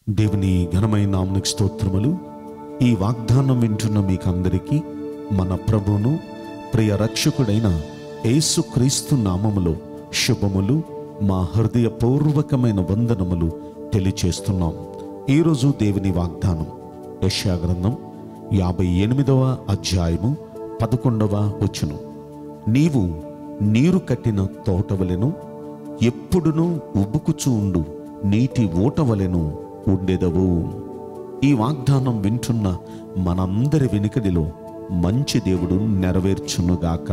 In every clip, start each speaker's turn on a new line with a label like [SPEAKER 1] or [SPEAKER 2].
[SPEAKER 1] దేవుని ఘనమైన నామనికి స్తోత్రములు ఈ వాగ్దానం వింటున్న మీకందరికీ మన ప్రభువును ప్రియ రక్షకుడైన యేసుక్రీస్తు నామములో శుభములు మా హృదయపూర్వకమైన వందనములు తెలియచేస్తున్నాం ఈరోజు దేవుని వాగ్దానం యెషయా గ్రంథం యాభై ఎనిమిదవ అధ్యాయము పదకొండవ వచనం నీవు నీరు కట్టిన తోటవలెను ఎప్పుడునూ ఉబ్బుకుచూ ఉండు నీటి ఊటవలెను ఉండెదవు ఈ వాగ్దానం వింటున్న మనందరి వెనుకడిలో మంచి దేవుడు నెరవేర్చునుగాక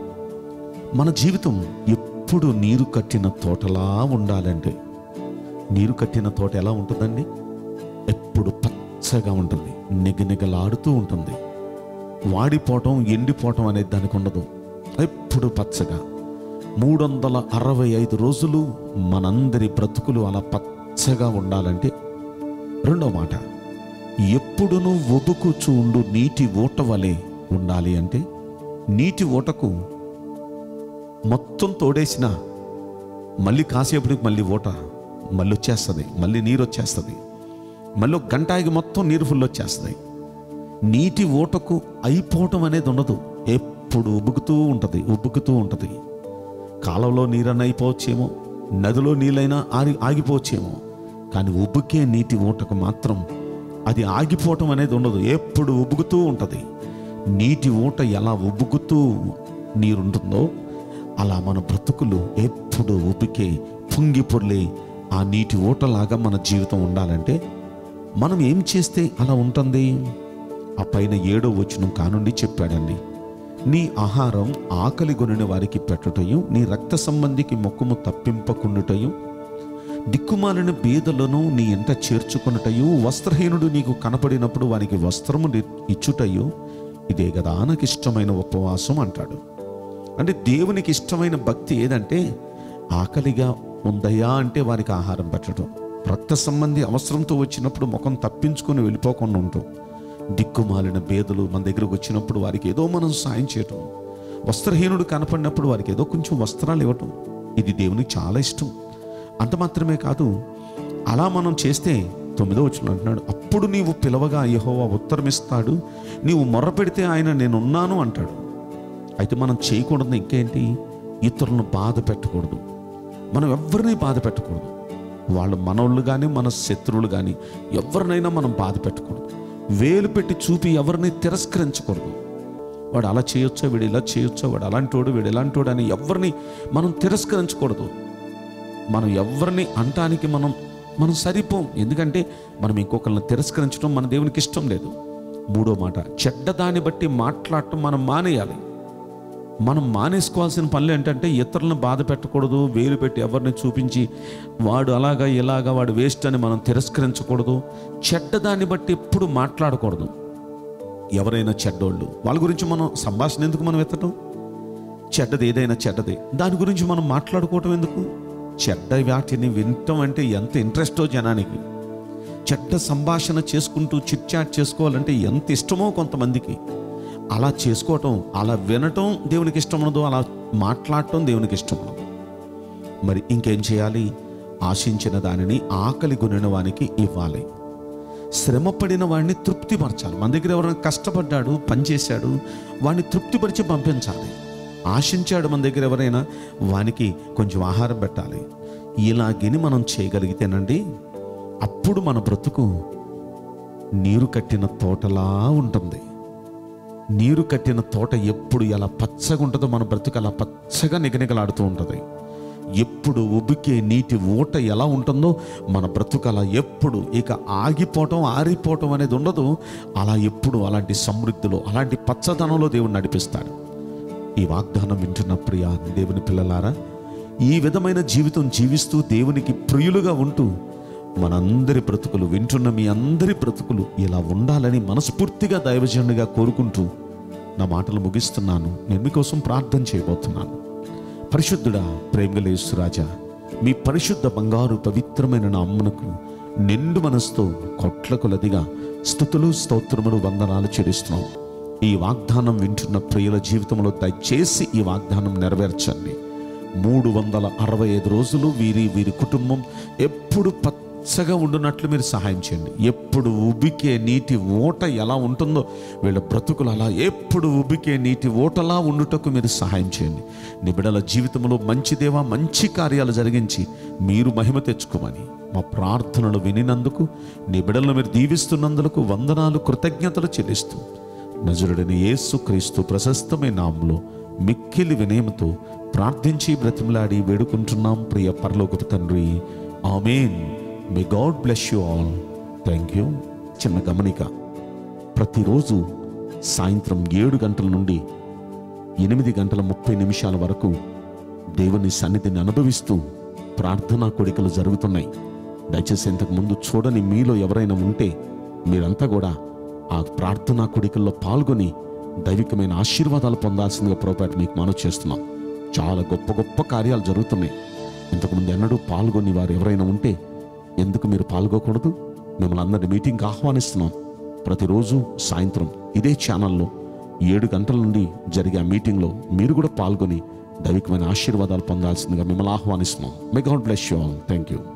[SPEAKER 1] మన జీవితం ఎప్పుడు నీరు కట్టిన తోటలా ఉండాలంటే నీరు కట్టిన తోట ఎలా ఉంటుందండి ఎప్పుడు పచ్చగా ఉంటుంది నిగనిగలాడుతూ ఉంటుంది వాడిపోవటం ఎండిపోవటం అనేది దానికి ఉండదు ఎప్పుడు పచ్చగా మూడు వందల అరవై ఐదు రోజులు మనందరి బ్రతుకులు అలా పచ్చగా ఉండాలంటే రెండో మాట ఎప్పుడునూ ఒబుకుచూ ఉండు నీటి ఊట వలె ఉండాలి అంటే నీటి ఊటకు మొత్తం తోడేసిన మళ్ళీ కాసేపటికి మళ్ళీ ఊట మళ్ళీ వచ్చేస్తుంది మళ్ళీ నీరు వచ్చేస్తుంది మళ్ళీ ఒక గంట ఆగి మొత్తం నీరు ఫుల్ వచ్చేస్తుంది నీటి ఊటకు అయిపోవటం అనేది ఉండదు ఎప్పుడు ఉబ్బుకుతూ ఉంటుంది ఉబ్బుకుతూ ఉంటుంది కాలంలో నీరన్న అయిపోవచ్చేమో నదిలో నీళ్ళైనా ఆగి ఆగిపోవచ్చేమో కానీ ఉబ్బుకే నీటి ఊటకు మాత్రం అది ఆగిపోవటం అనేది ఉండదు ఎప్పుడు ఉబ్బుకుతూ ఉంటుంది నీటి ఊట ఎలా ఉబ్బుకుతూ నీరుంటుందో అలా మన బ్రతుకులు ఎప్పుడు ఉబ్బికే పొంగి పొర్లే ఆ నీటి ఊటలాగా మన జీవితం ఉండాలంటే మనం ఏం చేస్తే అలా ఉంటుంది ఆ పైన ఏడో వచనం కానుండి చెప్పాడండి నీ ఆహారం ఆకలి గొనిన వారికి పెట్టుటయు నీ రక్త సంబంధికి మొక్కుము తప్పింపకుండుటయు దిక్కుమాలిన బీదలను నీ ఎంట చేర్చుకొనుటయు వస్త్రహీనుడు నీకు కనపడినప్పుడు వానికి వస్త్రము ని- ఇచ్చుటయు ఇదే కదా నాకు ఇష్టమైన ఉపవాసం అంటాడు అంటే దేవునికి ఇష్టమైన భక్తి ఏదంటే ఆకలిగా ఉందయ్యా అంటే వారికి ఆహారం పెట్టడం రక్త సంబంధి అవసరంతో వచ్చినప్పుడు ముఖం తప్పించుకొని వెళ్ళిపోకుండా ఉంటాం దిక్కుమాలిన బేదలు మన దగ్గరకు వచ్చినప్పుడు వారికి ఏదో మనం సాయం చేయటం వస్త్రహీనుడు కనపడినప్పుడు వారికి ఏదో కొంచెం వస్త్రాలు ఇవ్వటం ఇది దేవునికి చాలా ఇష్టం అంత మాత్రమే కాదు అలా మనం చేస్తే తొమ్మిదో వచ్చిన అంటున్నాడు అప్పుడు నీవు పిలవగా యెహోవా ఉత్తరమిస్తాడు నీవు మొర్ర పెడితే ఆయన నేనున్నాను అంటాడు అయితే మనం చేయకూడదు ఇంకేంటి ఇతరులను బాధ పెట్టకూడదు మనం ఎవరిని బాధ పెట్టకూడదు వాళ్ళు మనోళ్ళు కానీ మన శత్రువులు కానీ ఎవరినైనా మనం బాధ పెట్టకూడదు వేలు పెట్టి చూపి ఎవరిని తిరస్కరించకూడదు వాడు అలా చేయొచ్చా వీడు ఇలా చేయొచ్చా వాడు అలాంటోడు వీడు ఇలాంటోడు అని ఎవరిని మనం తిరస్కరించకూడదు మనం ఎవరిని అంటానికి మనం మనం సరిపోం ఎందుకంటే మనం ఇంకొకరిని తిరస్కరించడం మన దేవునికి ఇష్టం లేదు మూడో మాట చెడ్డదాన్ని బట్టి మాట్లాడటం మనం మానేయాలి మనం మానేసుకోవాల్సిన పనులు ఏంటంటే ఇతరులను బాధ పెట్టకూడదు వేలు పెట్టి ఎవరిని చూపించి వాడు అలాగా ఇలాగా వాడు వేస్ట్ అని మనం తిరస్కరించకూడదు చెడ్డదాన్ని బట్టి ఎప్పుడు మాట్లాడకూడదు ఎవరైనా చెడ్డోళ్ళు వాళ్ళ గురించి మనం సంభాషణ ఎందుకు మనం ఎత్తటం చెడ్డది ఏదైనా చెడ్డది దాని గురించి మనం మాట్లాడుకోవటం ఎందుకు చెడ్డ వాటిని వినటం అంటే ఎంత ఇంట్రెస్టో జనానికి చెడ్డ సంభాషణ చేసుకుంటూ చిట్ చాట్ చేసుకోవాలంటే ఎంత ఇష్టమో కొంతమందికి అలా చేసుకోవటం అలా వినటం దేవునికి ఇష్టం ఉండదు అలా మాట్లాడటం దేవునికి ఇష్టం ఉండదు మరి ఇంకేం చేయాలి ఆశించిన దానిని ఆకలి కొనిన వానికి ఇవ్వాలి శ్రమపడిన వాడిని తృప్తిపరచాలి మన దగ్గర ఎవరైనా కష్టపడ్డాడు పనిచేశాడు వాడిని తృప్తిపరిచి పంపించాలి ఆశించాడు మన దగ్గర ఎవరైనా వానికి కొంచెం ఆహారం పెట్టాలి ఇలాగిని మనం చేయగలిగితేనండి అప్పుడు మన బ్రతుకు నీరు కట్టిన తోటలా ఉంటుంది నీరు కట్టిన తోట ఎప్పుడు ఎలా పచ్చగా ఉంటుందో మన బ్రతుకు అలా పచ్చగా నిగనిగలాడుతూ ఉంటుంది ఎప్పుడు ఉబికే నీటి ఊట ఎలా ఉంటుందో మన బ్రతుకు అలా ఎప్పుడు ఇక ఆగిపోవటం ఆరిపోవటం అనేది ఉండదు అలా ఎప్పుడు అలాంటి సమృద్ధిలో అలాంటి పచ్చదనంలో దేవుడు నడిపిస్తాడు ఈ వాగ్దానం వింటున్న ప్రియ దేవుని పిల్లలారా ఈ విధమైన జీవితం జీవిస్తూ దేవునికి ప్రియులుగా ఉంటూ మనందరి బ్రతుకులు వింటున్న మీ అందరి బ్రతుకులు ఇలా ఉండాలని మనస్ఫూర్తిగా దైవజనుడిగా కోరుకుంటూ నా మాటలు ముగిస్తున్నాను నేను మీకోసం ప్రార్థన చేయబోతున్నాను పరిశుద్ధుడా ప్రేమలేసురాజా మీ పరిశుద్ధ బంగారు పవిత్రమైన నా అమ్మనకు నిండు మనసుతో కొట్ల కొలదిగా స్థుతులు స్తోత్రములు వందనాలు చెల్లిస్తున్నాం ఈ వాగ్దానం వింటున్న ప్రియుల జీవితంలో దయచేసి ఈ వాగ్దానం నెరవేర్చండి మూడు వందల అరవై ఐదు రోజులు వీరి వీరి కుటుంబం ఎప్పుడు పచ్చ పచ్చగా ఉండునట్లు మీరు సహాయం చేయండి ఎప్పుడు ఉబికే నీటి ఓట ఎలా ఉంటుందో వీళ్ళ బ్రతుకులు అలా ఎప్పుడు ఉబికే నీటి ఓటలా ఉండుటకు మీరు సహాయం చేయండి నీ బిడ్డల జీవితంలో మంచి దేవా మంచి కార్యాలు జరిగించి మీరు మహిమ తెచ్చుకోమని మా ప్రార్థనలు వినినందుకు నీ బిడ్డలను మీరు దీవిస్తున్నందుకు వందనాలు కృతజ్ఞతలు చెల్లిస్తూ నజరుడైన యేసు క్రీస్తు ప్రశస్తమైన నామంలో మిక్కిలి వినయముతో ప్రార్థించి బ్రతిమలాడి వేడుకుంటున్నాం ప్రియ పరలోకపు తండ్రి amen may God bless you all thank you చిన్న గమనిక ప్రతిరోజు సాయంత్రం ఏడు గంటల నుండి ఎనిమిది గంటల ముప్పై నిమిషాల వరకు దేవుని సన్నిధిని అనుభవిస్తూ ప్రార్థనా కోడికలు జరుగుతున్నాయి దయచేసి ఇంతకు ముందు చూడని మీలో ఎవరైనా ఉంటే మీరంతా కూడా ఆ ప్రార్థనా కోడికల్లో పాల్గొని దైవికమైన ఆశీర్వాదాలు పొందాల్సిందిగా పొరపాటు మీకు మనవి చేస్తున్నాం చాలా గొప్ప గొప్ప కార్యాలు జరుగుతున్నాయి ఇంతకుముందు ఎన్నడూ పాల్గొని వారు ఎవరైనా ఉంటే ఎందుకు మీరు పాల్గొకూడదు మిమ్మల్ని అందరినీ మీటింగ్కి ఆహ్వానిస్తున్నాం ప్రతిరోజు సాయంత్రం ఇదే ఛానల్లో ఏడు గంటల నుండి జరిగే ఆ మీటింగ్లో మీరు కూడా పాల్గొని దైవికమైన ఆశీర్వాదాలు పొందాల్సిందిగా మిమ్మల్ని ఆహ్వానిస్తున్నాం may God bless you all thank you